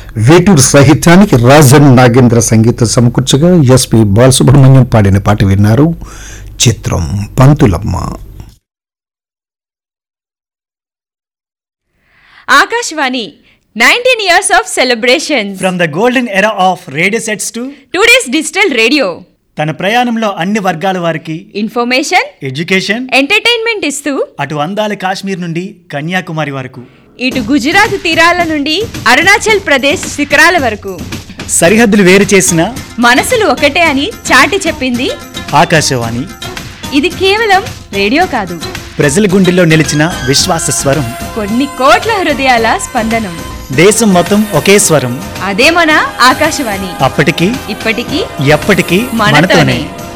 వేటూరు సాహిత్యానికి రాజన్ నాగేంద్ర సంగీత సమకూర్చగా ఎస్పి బాలసుబ్రహ్మణ్యం పాడిన పాట విన్నారు చిత్రం Panthulamma Akashvani nineteen years of celebration from the golden era of radio sets to today's digital radio తన ప్రయాణంలో అన్ని వర్గాల వారికి ఇన్ఫర్మేషన్ ఎడ్యుకేషన్ ఎంటర్టైన్మెంట్ ఇస్తూ అటు అందాల కాశ్మీర్ నుండి కన్యాకుమారి వరకు ఇటు గుజరాత్ తీరాల నుండి అరుణాచల్ ప్రదేశ్ శిఖరాల వరకు సరిహద్దులు వేరు చేసిన మనసులు ఒకటే అని చాటి చెప్పింది ఆకాశవాణి ఇది కేవలం రేడియో కాదు ప్రజల గుండెల్లో నిలిచిన విశ్వాస స్వరం కొన్ని కోట్ల హృదయాల స్పందనం దేశం మొత్తం ఒకే స్వరం అదే మన ఆకాశవాణి అప్పటికి ఇప్పటికీ ఎప్పటికీ మనతోనే మనతోనే